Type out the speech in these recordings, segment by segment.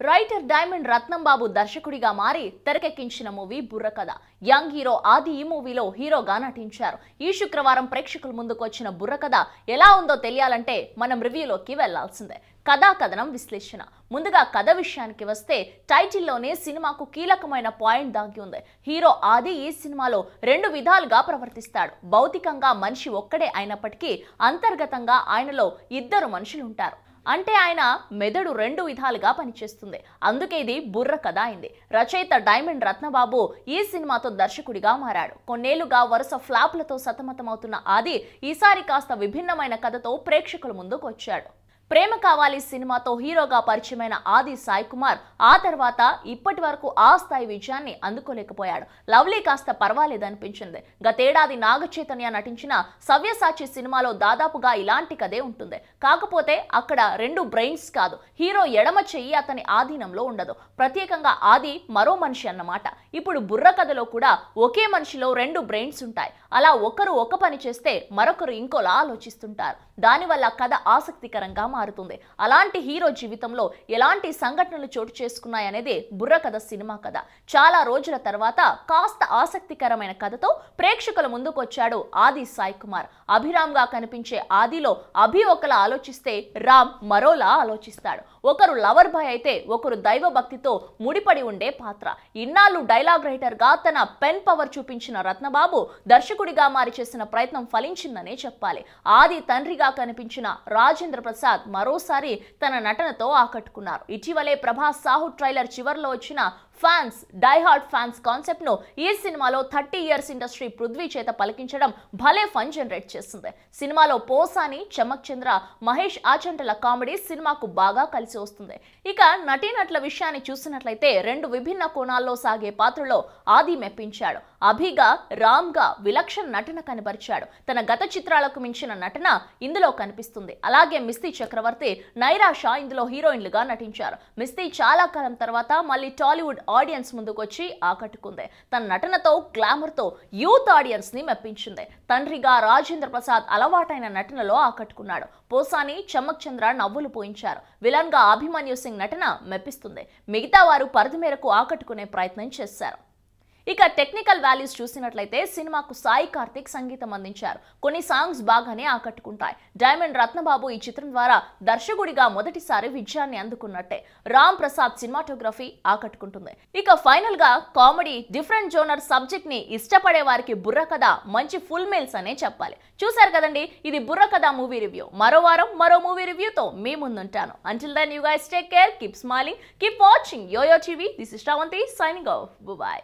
writer diamond రత్నం బాబు దర్శకుడిగా మారి తెరకెక్కించిన మూవీ బుర్రకథ యంగ్ హీరో ఆది ఈ మూవీలో హీరోగా నటించారు ఈ శుక్రవారం ప్రేక్షకుల ముందుకు వచ్చిన బుర్రకథ ఎలా ఉందో తెలియాలంటే మనం రివ్యూలోకి వెళ్లాల్సిందే కథా కథనం విశ్లేషణ ముందుగా కథ విషయానికి వస్తే టైటిల్లోనే సినిమాకు కీలకమైన పాయింట్ దాగి ఉంది హీరో ఆది ఈ సినిమాలో రెండు విధాలుగా ప్రవర్తిస్తాడు భౌతికంగా మనిషి ఒక్కడే అయినప్పటికీ అంతర్గతంగా ఆయనలో ఇద్దరు మనుషులు ఉంటారు అంటే ఆయన మెదడు రెండు విధాలుగా పనిచేస్తుంది అందుకే ఇది బుర్ర కథ అయింది రచయిత డైమండ్ రత్నబాబు ఈ సినిమాతో దర్శకుడిగా మారాడు కొన్నేళ్లుగా వరుస ఫ్లాప్లతో సతమతమవుతున్న ఆది ఈసారి కాస్త విభిన్నమైన కథతో ప్రేక్షకుల ముందుకు వచ్చాడు ప్రేమ కావాలి సినిమాతో హీరోగా పరిచయమైన ఆది సాయి కుమార్ ఆ తర్వాత ఇప్పటి వరకు ఆ స్థాయి విజయాన్ని అందుకోలేకపోయాడు లవ్లీ కాస్త పర్వాలేదనిపించింది గతేడాది నాగ చైతన్య నటించిన సవ్యసాచి సినిమాలో దాదాపుగా ఇలాంటి కథే ఉంటుంది కాకపోతే అక్కడ రెండు బ్రెయిన్స్ కాదు హీరో ఎడమ చెయ్యి అతని ఆధీనంలో ఉండదు ప్రత్యేకంగా ఆది మరో మనిషి అన్నమాట ఇప్పుడు బుర్ర కథలో కూడా ఒకే మనిషిలో రెండు బ్రెయిన్స్ ఉంటాయి అలా ఒకరు ఒక పని చేస్తే మరొకరు ఇంకోలా ఆలోచిస్తుంటారు దానివల్ల కథ ఆసక్తికరంగా మారుతుంది అలాంటి హీరో జీవితంలో ఎలాంటి సంఘటనలు చోటు చేసుకున్నాయనేదే బుర్ర కథ సినిమా కథ చాలా రోజుల తర్వాత కాస్త ఆసక్తికరమైన కథతో ప్రేక్షకుల ముందుకొచ్చాడు ఆది సాయి కుమార్ అభిరామ్ గా కనిపించే ఆదిలో అభి ఒకలా ఆలోచిస్తే రామ్ మరోలా ఆలోచిస్తాడు ఒకరు లవర్ బాయ్ అయితే ఒకరు దైవ భక్తితో ముడిపడి ఉండే పాత్ర ఇన్నాళ్ళు డైలాగ్ రైటర్ గా తన పెన్ పవర్ చూపించిన రత్నబాబు దర్శకుడిగా మారి చేసిన ప్రయత్నం ఫలించిందనే చెప్పాలి ఆది తండ్రిగా కనిపించిన రాజేంద్ర ప్రసాద్ మరోసారి తన నటనతో ఆకట్టుకున్నారు ఇటీవలే ప్రభాస్ సాహు ట్రైలర్ చివర్లో వచ్చిన ఫ్యాన్స్ డైహార్డ్ ఫ్యాన్స్ కాన్సెప్ట్ ను ఈ సినిమాలో థర్టీ ఇయర్స్ ఇండస్ట్రీ పృథ్వీ చేత పలికించడం భలే ఫన్ జనరేట్ చేస్తుంది సినిమాలో పోసాని చమక్ చంద్ర మహేష్ ఆచంటల కామెడీ సినిమాకు బాగా కలిసి వస్తుంది ఇక నటీనటుల విషయాన్ని చూసినట్లయితే రెండు విభిన్న కోణాల్లో సాగే పాత్రలో ఆది మెప్పించాడు అభిగా రామ్ గా విలక్షణ నటన కనబరిచాడు తన గత చిత్రాలకు మించిన నటన ఇందులో కనిపిస్తుంది అలాగే మిస్తీ చక్రవర్తి నైరాష ఇందులో హీరోయిన్లుగా నటించారు మిస్తీ చాలా కాలం తర్వాత మళ్ళీ టాలీవుడ్ ఆడియన్స్ ముందుకొచ్చి ఆకట్టుకుంది తన నటనతో గ్లామర్ తో యూత్ ఆడియన్స్ ని మెప్పించింది తండ్రిగా రాజేంద్ర ప్రసాద్ అలవాటైన నటనలో ఆకట్టుకున్నాడు పోసాని చమ్మక్ చంద్ర నవ్వులు పోయించారు విలన్ గా అభిమన్యు సింగ్ నటన మెప్పిస్తుంది మిగతా వారు పరిధి మేరకు ఆకట్టుకునే ప్రయత్నం చేశారు ఇక టెక్నికల్ వాల్యూస్ చూసినట్లయితే సినిమాకు సాయి కార్తిక్ సంగీతం అందించారు కొన్ని సాంగ్స్ బాగానే ఆకట్టుకుంటాయి డైమండ్ రత్నబాబు ఈ చిత్రం ద్వారా దర్శకుడిగా మొదటిసారి విజయాన్ని అందుకున్నట్టే రామ్ ప్రసాద్ సినిమాటోగ్రఫీ ఆకట్టుకుంటుంది ఇక ఫైనల్ గా కామెడీ డిఫరెంట్ జోనర్ సబ్జెక్ట్ ని ఇష్టపడే వారికి బుర్ర కథ మంచి ఫుల్ మీల్స్ అనే చెప్పాలి చూసారు కదండి ఇది బుర్ర కథ మూవీ రివ్యూ మరో వారం మరో మూవీ రివ్యూతో మీ ముందుంటాను until then you guys take care keep smiling keep watching YoYo TV this Ishtavanthi signing off bye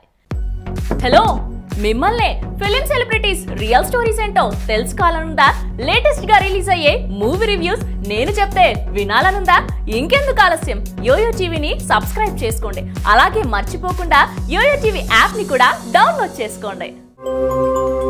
hello మిమ్మల్నే ఫిలిం సెలబ్రిటీస్ రియల్ స్టోరీస్ ఏంటో తెలుసుకోవాలనుందా లేటెస్ట్ గా రిలీజ్ అయ్యే మూవీ రివ్యూస్ నేను చెప్తే వినాలనుందా ఇంకెందుకు ఆలస్యం యోయో టీవీని సబ్స్క్రైబ్ చేసుకోండి అలాగే మర్చిపోకుండా యోయో టీవీ యాప్ ని కూడా డౌన్లోడ్ చేసుకోండి